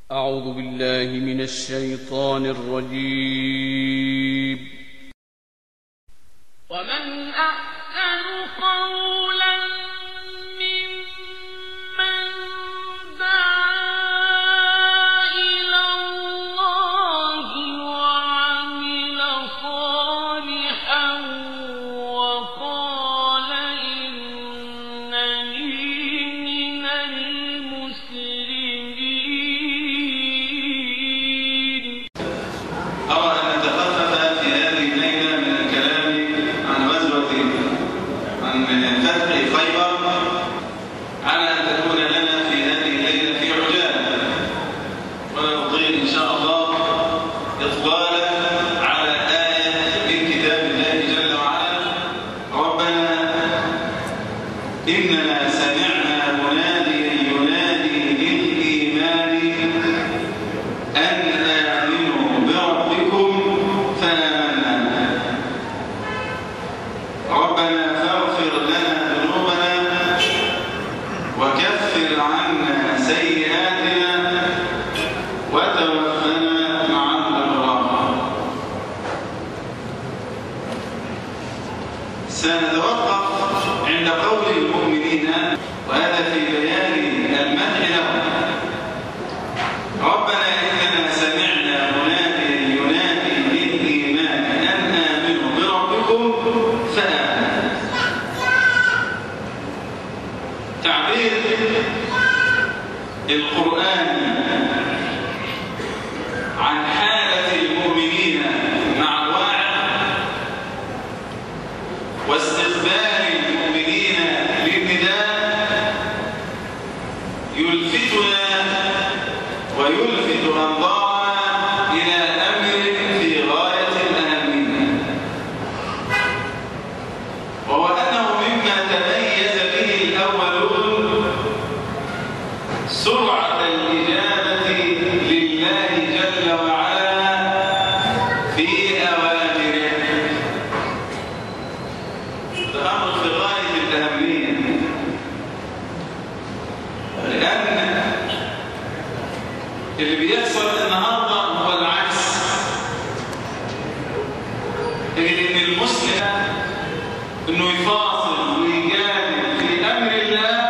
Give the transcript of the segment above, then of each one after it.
أعوذ بالله من الشيطان الرجيم ومن أحسن قولا ممن دعا إلى الله وعمل صالحا وقال إنني من المسلمين أرى أن نتخفف في هذه الليلة من الكلام عن غزوة عن فتح خيبر على أن تكون لنا في هذه الليلة في عجالة ولا نطيل إن شاء الله إطلالا على آية من كتاب الله جل وعلا ربنا إننا سمعنا مناديا ينادي للإيمان أن آمنوا بربكم فآمنا ربنا فاغفر لنا ذنوبنا وكفر عنا سيئاتنا وتوفنا مع الأبرار سنتوقف عند قول المؤمنين وهذا في بيان المدح لهم ربنا إننا سمعنا مناديا ينادي للإيمان أن آمنوا بربكم فآمنوا تعبير القرآن عن حالة المؤمنين مع الواعظ واستقبال المؤمنين للنداء يلفتنا ويلفت أنظارنا إلى أمر في غاية الأهمية وهو أنه مما تميز به الأولون سرعة الإجابة لله جل وعلا في أوامره ده أمر في غاية الأهمية لأن اللي بيحصل النهارده هو العكس ان المسلم انه يفاصل ويجادل في امر الله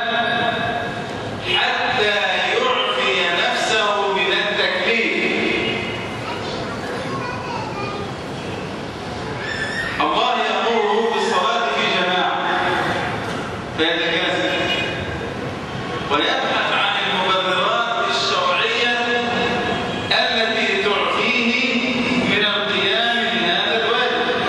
حتى يعفي نفسه من التكليف الله يامره بالصلاه في جماعه فيتكاسل ويبحث عن المبررات الشرعية التي تعفيه من القيام بهذا الواجب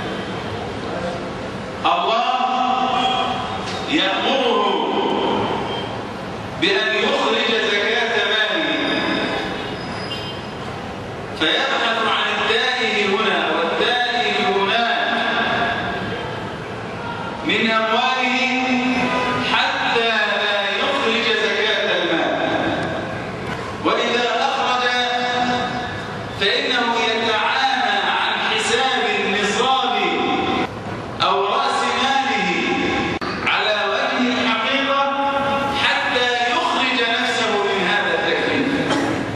الله يأمره بأن يخرج زكاة ماله فيبحث عن التائه هنا والتائه هناك من أمواله حتى لا يخرج زكاة المال وإذا أخرج فإنه يتعامى عن حساب النصاب أو رأس ماله على وجه الحقيقة حتى يخرج نفسه من هذا التكليف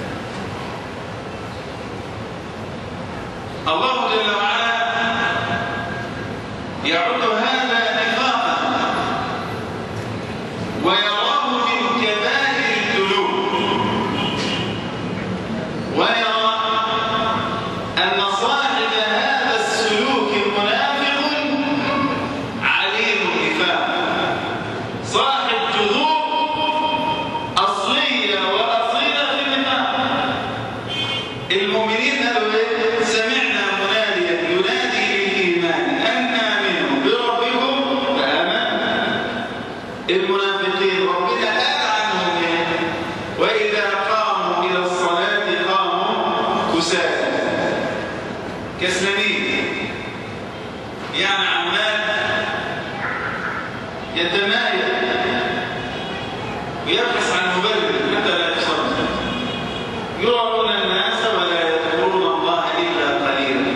الله جل وعلا يعد هذا نفاقا ويراه من كبائر الذنوب ويرى أن صاحب هذا السلوك منافق عليم النفاق صاحب جذور أصلية وأصيلة في النفاق المؤمنين قالوا ايه؟ سمعنا مناديا ينادي للإيمان أن آمنوا بربكم فآمنوا المنافقين ربنا قال عنهم ايه؟ وإذا قاموا إلى الصلاة قاموا كسالى كسلانين يعني عمال يتمايل ويبحث عن مبرر حتى لا يصلي يرون الناس ولا يذكرون الله إلا قليلا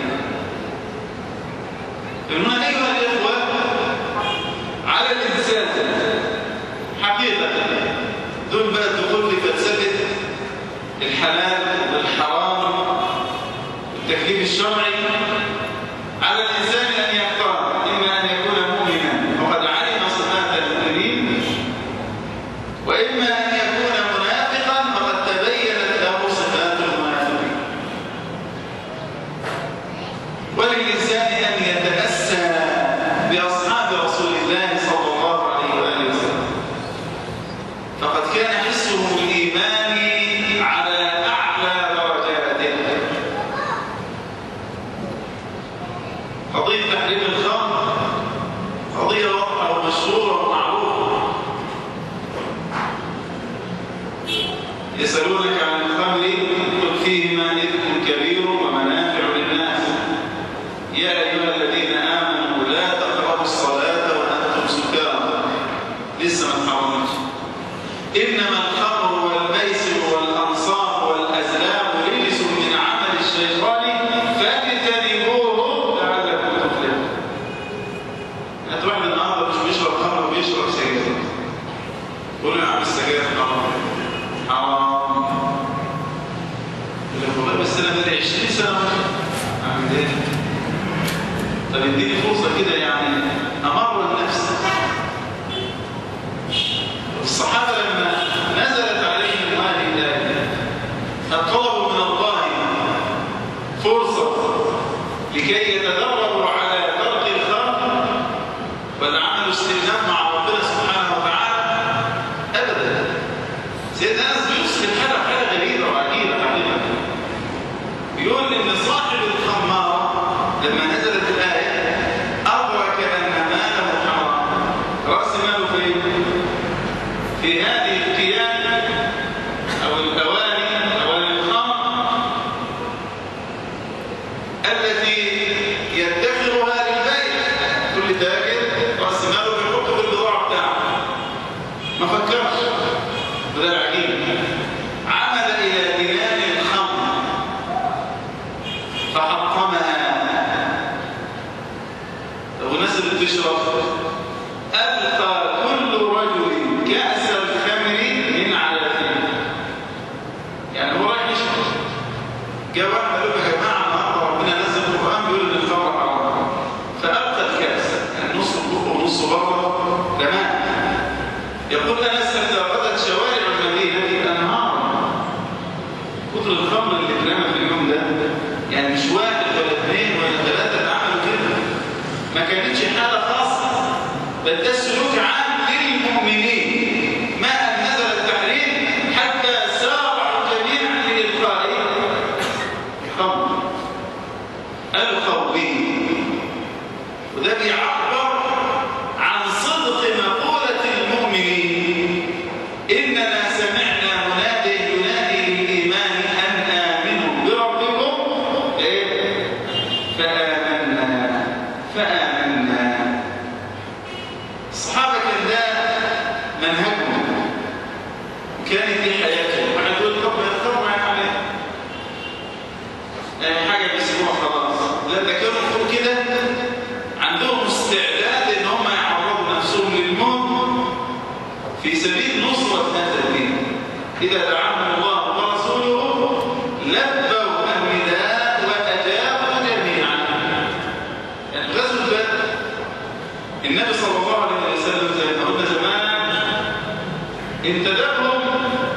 هنا أيها الإخوة على الإنسان حقيقة دول بقى دخول في فلسفة الحلال التكليف الشرعي على الإنسان أن يختار إما أن يكون مؤمنا وقد علم صفات المؤمنين وإما أن يكون منافقا وقد تبينت له صفات المنافقين وللإنسان أن يتأسى بأصحاب رسول الله صلى الله عليه وآله وسلم فقد كان حسهم الإيمان على أعلى درجاته قضية تحريم الخمر قضية واضحة ومشهورة ومعروفة يسألونك عن الخمر قل فيهما إثم كبير ومنافع للناس يا أيها الذين آمنوا لا تقربوا الصلاة وأنتم سكارى لسه ما تحرمش إنما الخمر والميسر والأنصاب والأزلام رجس من عمل الشيطان فاجتنبوه لعلكم تفلحون هتروح النهارده مش بيشرب خمر وبيشرب سجاير قول له يا عم السجاير حرام حرام يقول لك والله بس انا بقالي 20 سنه اعمل ايه؟ طب اديني فرصه كده يعني امر نفسي الصحابة لما نزلت عليهم هذه الآية طلبوا من الله فرصة لكي يتدربوا على ترك الخمر والعمل استئناف مع ربنا سبحانه وتعالى أبدا سيدنا أنس بيوصف حالة حالة غريبة وعجيبة حقيقة يقول إن صاحب الخمارة لما نزلت الآية أدرك أن ماله حرام رأس ماله فين؟ في هذه القيام أو الأواني أواني الخمر التي يدخرها للبيع كل تاجر رأس ماله بيحط في البضاعة بتاعته ما فكرش وده العجيب عمل إلى دينان الخمر فحطمها طب والناس اللي بتشرب ألقى كل رجل كأس الخمر من على فيه يعني هو رايح يشرب جاء واحد قال له يا جماعة النهارده ربنا نزل القرآن بيقول إن الخمر حرام فألقى الكأس يعني نص بقه ونص بره تمام يقول أنس حتى غدت شوارع المدينة أنهار كتر الخمر اللي اترمى في اليوم ده يعني مش واحد ولا اثنين ولا ثلاثة اتعملوا كده ما كانتش حالة خاصة بل ده السلوك عام للمؤمنين ما أن نزل التحريم حتى سارعوا جميعا لإلقاء الخمر ألقوا به وده بيعبر عن صدق مقولة المؤمنين إننا سمعنا منادي ينادي للإيمان أن آمنوا بربكم إيه؟ فآمنا فآمنا الصحابة كان ده منهجهم كانت دي حياتهم واحد يقول طب ما الخمر يعني يعني حاجة بيسيبوها خلاص لا ده كانوا فوق كده عندهم استعداد ان هم يعرضوا نفسهم للموت في سبيل نصرة هذا الدين إذا دعاهم الله ورسوله لبوا النداء وأجابوا جميعا يعني غزوة بدر النبي صلى الله عليه وسلم زي ما قلنا زمان انتدبهم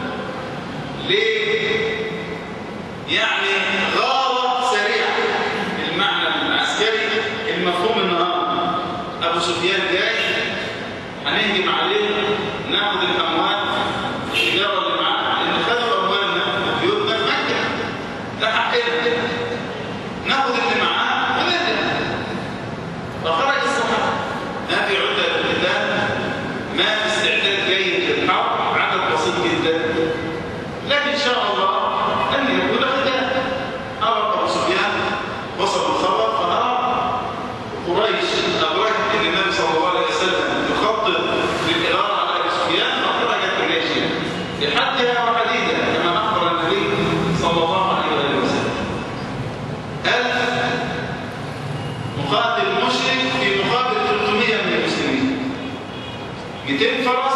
ليه؟ يعني غارة سريعة بالمعنى العسكري المفهوم النهارده أبو سفيان جاي هنهجم عليه ناخد الأموال التجارة اللي معانا لأن خدوا أموالنا وبيوتنا في مكة ده حقنا ناخد اللي معاه ونرجع فخرج الصحابة ما في عدة للقتال ما في استعداد جيد للحرب عدد بسيط جدا لكن إن شاء الله أن يكون قتال أرى أبو سفيان وصل الخبر فأرى قريش أدركت أن النبي صلى الله عليه وسلم يخطط للإغارة على أبي سفيان فخرجت قريش لحدها وحديدها كما أخبر النبي صلى الله عليه وآله وسلم ألف مقاتل مشرك في مقابل 300 من المسلمين 200 فرس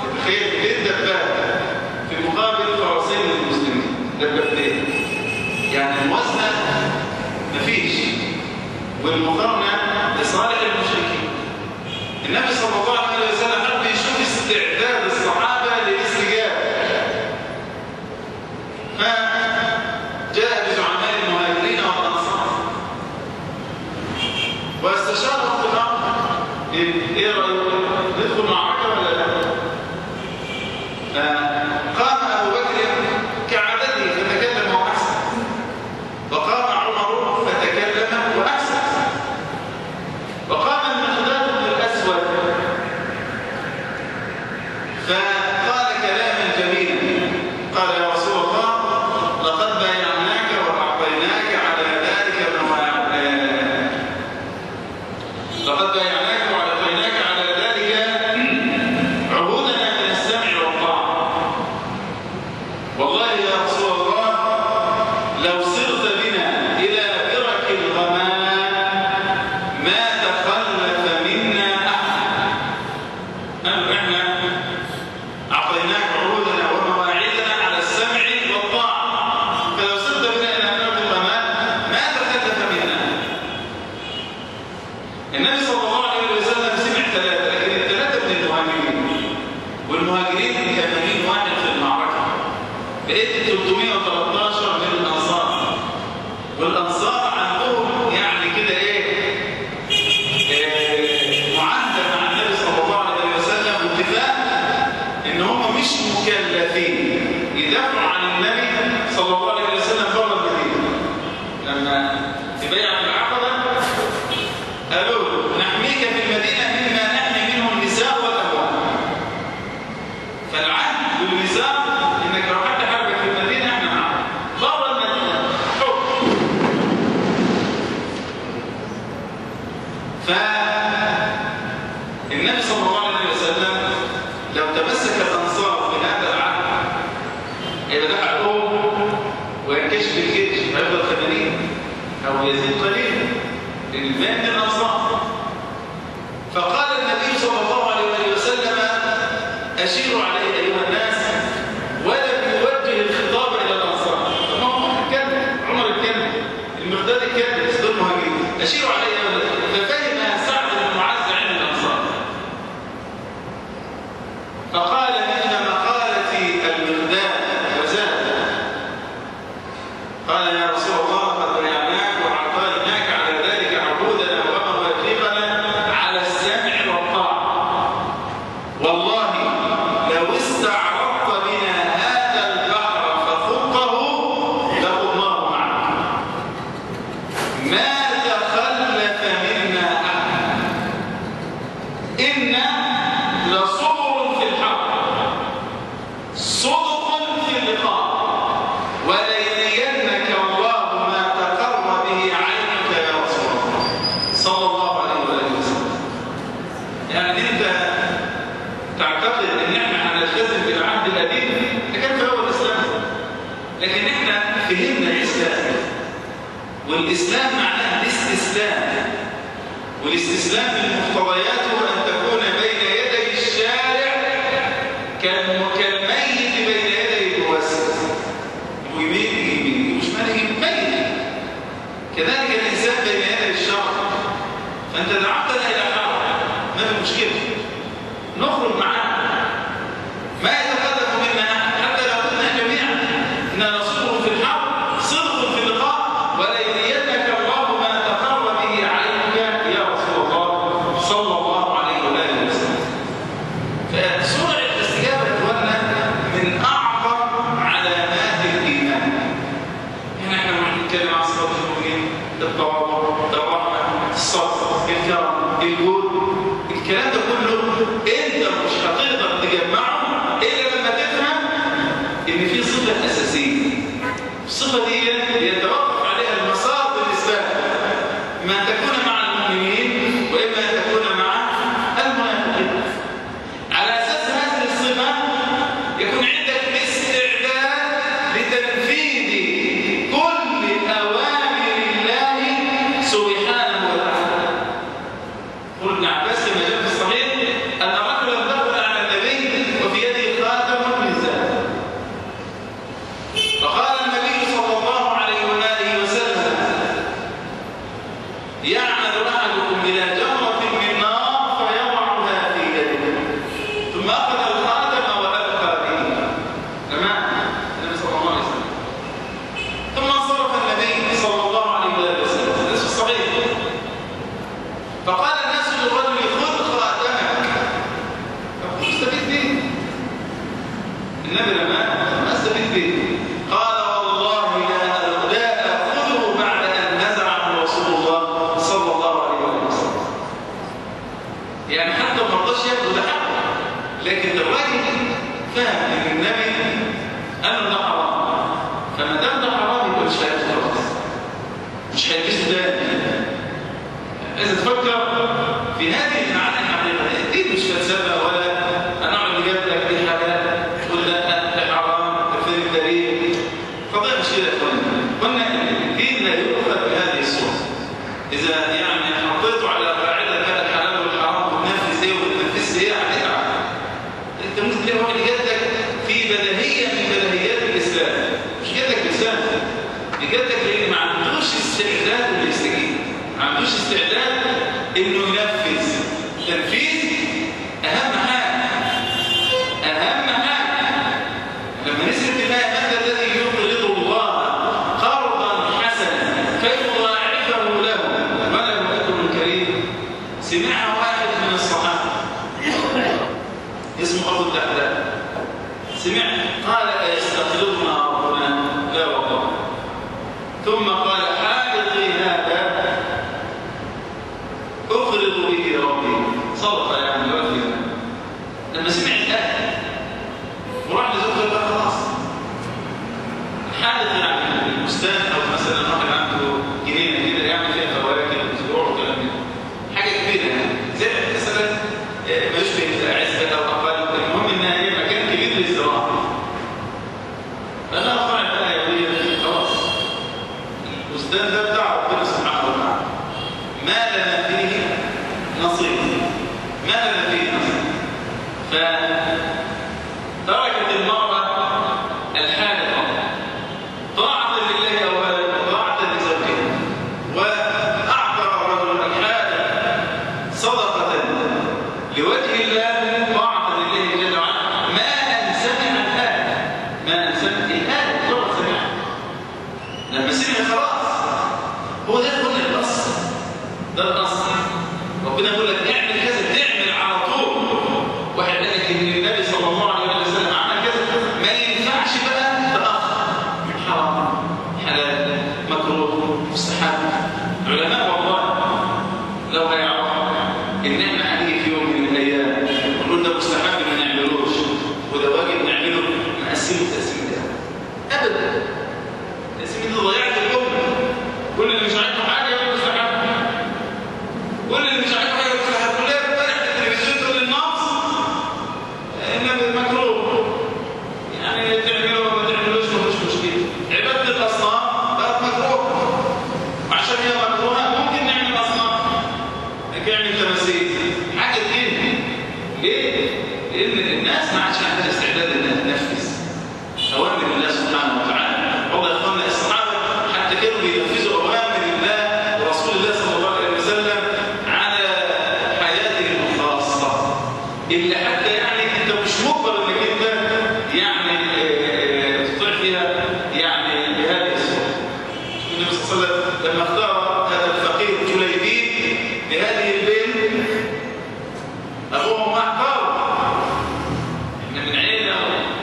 تخيل 200 دبابة في مقابل فرسين من المسلمين دبابتين يعني الموازنة مفيش والمقارنة لصالح المشركين النبي صلى الله عليه وسلم حب يشوف استعداد الصحابة للاستجابة فجاء بزعماء المهاجرين والأنصار واستشارهم في الأمر إيه إيه رأيكم؟ ندخل معركة ولا لا؟ فقام أبو بكر كعادته فتكلم وأحسن وقام عمر فتكلم وأحسن وقام المقداد بن الأسود فقال كلاما جميلا قال يا رسول الله لقد بايعناك وأعطيناك على ذلك ما لقد بايعناك وأعطيناك على ذلك عهودنا من السمع والطاعة والله يا رسول الله لو سرت بنا إلى برك الغمام ما تخلف منا أحد قالوا إحنا أعطيناك عهودنا ومواعيدنا على السمع والطاعة فلو سرت بنا إلى برك الغمام ما تخلف منا النبي صلى الله عليه وسلم سمع ثلاثة لكن الثلاثة من المهاجرين والمهاجرين 80 واحد في المعركة بقيت 313 من الأنصار والأنصار عندهم يعني كده إيه آه، معاهدة مع النبي صلى الله عليه وسلم واتفاق إن هم مش مكلفين يدافعوا عن النبي صلى الله عليه وسلم بره المدينة لما تبايع العقبة قالوا له نحميك في المدينة مما نحمي منه النساء والأموال فالعهد بالنساء انك لو حد حاربك في المدينة احنا معاك بره المدينة حكم فالنبي صلى الله عليه وسلم لو تمسك الأنصار بهذا العهد هيبقى ده حقهم وينكشف الجيش هيفضل 80 أو يزيد قليلا للبان من الأنصار فقال النبي صلى الله عليه وسلم أشيروا عليه أيها الناس ولم يوجه الخطاب إلى الأنصار طب ما هو اتكلم عمر اتكلم المقداد اتكلم صدور المهاجرين أشيروا عليه أيها الناس ففهم سعد بن معز عند الأنصار فقال مثل مقالة المقداد وزاد قال يا رسول الله قد بايعناك وأعطيناك على ذلك عهودنا ومواثيقنا على السمع والطاعة والله لو استعرضت بنا هذا البحر فخطه لخضناه معك ما تخلف منا أحد إنا لصبر في الحق صدق في اللقاء وليرينك الله ما تقر به عينك يا رسول الله صلى الله عليه وآله وسلم يعني انت تعتقد ان احنا هنلتزم بالعهد القديم ده كان في اول الاسلام لكن احنا فهمنا الاسلام والاسلام معناه الاستسلام والاستسلام من مقتضياته ان تكون بين يدي الشارع كالم- كالميت بين يدي الموسد ويمين يمين وشمال يمين ميت كذلك الانسان بين يدي الشرع فانت دعوتنا الى حرب ما في مشكله نخرج معاه ما يتخلف منا احد حتى لو كنا جميعا اننا نصبر في الحرب صدق في اللقاء وليرينك الله ما تقر به عينك يا رسول الله صلى الله عليه واله وسلم فسرعه الاستجابه يا اخوانا من اعظم علامات الايمان يعني احنا بنتكلم عن صفات المؤمنين التواضع الرحمه الصبر الكرم الجود الكلام ده كله انت مش هتقدر تجمعه الا لما تفهم ان في صفه اساسيه الصفه دي يتوقف عليها المسار بالنسبه لك ما أن تكون مع المؤمنين واما ان تكون مع المنافقين على اساس هذه الصفه يكون عندك استعداد لتنفيذ كل اوامر الله سبحانه وتعالى قل ابن عباس كما جاء في الصحيح ان رجلا دخل على النبي وفي يده خاتم من ذهب فقال النبي صلى الله عليه مش هيلبسه تاني لازم تفكر في هذه المعاني الحقيقة دي مش فلسفة ولا أنا أعمل إجابتك دي حلال تقول لا ده حرام ده فين الدليل قضية مش كده يا إخوانا قلنا الدين لا يؤخذ بهذه الصورة إذا يعني حطيته على قاعدة هذا الحلال والحرام وتنفذ إيه وتنفذ إيه هتتعب أنت ممكن تلاقي واحد جدك في بديهية من بديهيات الإسلام مش جدك لسان جدك لأن ما عندوش استعداد إنه يستجيب ما عندوش استعداد إنه ينفذ تنفيذ أهم حاجة أهم حاجة لما نسأل في الآية من الذي يقرض الله قرضا حسنا فيضاعفه له وله أجر كريم سمعها واحد من الصحابة اسمه أبو الدحداح سمع قال أيستقرضنا ربنا لا والله ثم قال حالقي هذا أقرض به ربي صدق يعني دلوقتي لما سمع الآية وراح لزوجته قال خلاص حالق يعني البستان أو مثلا واحد عنده جنينة كده يعمل فيها فواكه وزروع وكلام من ده. حاجة كبيرة يعني زي مثلا آه، ما يشبه عزبة أو أقل المهم إنها هي مكان كبير للزراعة فأنا أقرأ الآية دي خلاص البستان ده بتاع ربنا سبحانه وتعالى ما لنا فيه نصيب ما لنا فيه نصيب فتركت المرأة الحالقة طاعة لله أولا وطاعة لزوجها وأعطى الرجل الحالق صدقة لوجه الله طاعة لله جل وعلا ما أن سمع الآية ما أن سمع الآية طبعا سمعها لما سمع خلاص هو ده كل النص ده النص ربنا يقول لك اعمل كذا تعمل على طول واحد قال لك ان النبي صلى الله عليه وسلم عمل كذا ما ينفعش بقى تاخر حرام حلال مكروه مستحب علماء والله لو هيعرفوا ان احنا هنيجي في يوم من الايام ونقول ده مستحب ما نعملوش وده واجب نعمله نقسمه تقسيم ده ابدا تقسيم ده ضيعت الامه كل اللي مش عاجبه حاجه يقول مستحب كل اللي مش عاجبه حاجه يقول مستحب كل اللي امبارح في التلفزيون تقول النقص انما مكروه يعني تعمله وما تعملوش مفيش مشكله عباده الاصنام بقت مكروه وعشان هي مكروهه ممكن نعمل اصنام نعمل تماثيل حاجه تجيب ليه؟ لان الناس ما عادش عندها استعداد انها تنفذ اوامر الله سبحانه وتعالى والله يا اخوانا الصحابه حتى كانوا بينفذوا اوامر الله ورسول الله صلى الله عليه وسلم على حياتهم الخاصه اللي حتى يعني انت مش مجبر انك انت يعني آه، تطيع فيها يعني بهذه الصوره النبي صلى الله عليه وسلم لما اختار هذا الفقير جليبيب بهذه البنت ابوه ما احتار احنا من عيله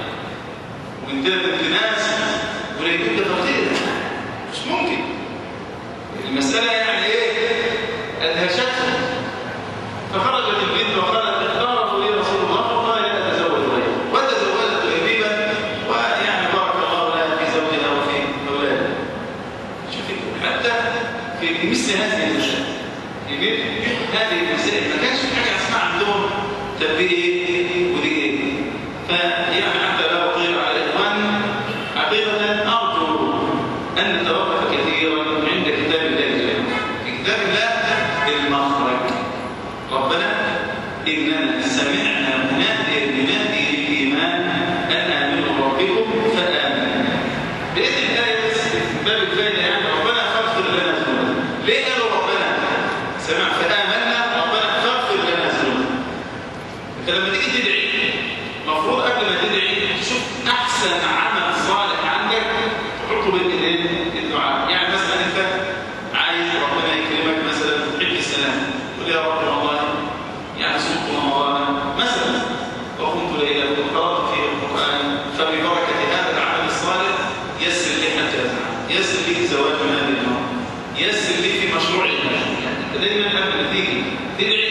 ومن دير بنت ناس جليبيب ده فقير مش ممكن المساله يعني ايه ادهشته فخرجت البنت وقالت اختاره لي رسول الله فقال لا اتزوج غيره وتزوجت جليبيبا ويعني بارك الله لها في زوجها وفي اولادها شوفي حتى في مثل هذه المسائل في مثل هذه المسائل ما كانش في حاجه اسمها عندهم تربيه ايه ودي ايه فيعني حتى لا اطيل على الاخوان حقيقه ارجو ان نتوقف كثيرا عند كتاب الله جل في كتاب الله المخرج ربنا اننا سمعنا مناديا ينادي للايمان ان امنوا ربكم فامنوا باذن الله بس باب الفائده يعني ربنا فاغفر لنا ذنوبنا ليه قالوا ربنا سمع فامنا ربنا فاغفر لنا ذنوبنا انت لما تيجي تدعي المفروض قبل ما تدعي تشوف احسن عمل صالح عندك تحطه بين ايدين الدعاء يعني مثلا انت عايز ربنا يكرمك مثلا تحب السلام تقول يا رب والله يعني صمت رمضان مثلا وقمت ليلا وقرات فيه القران فببركه هذا العمل الصالح يسر لي حجه يسر لي الزواج من هذه المرأة يسر لي في مشروع المال يعني انت دايما قبل ما تيجي تدعي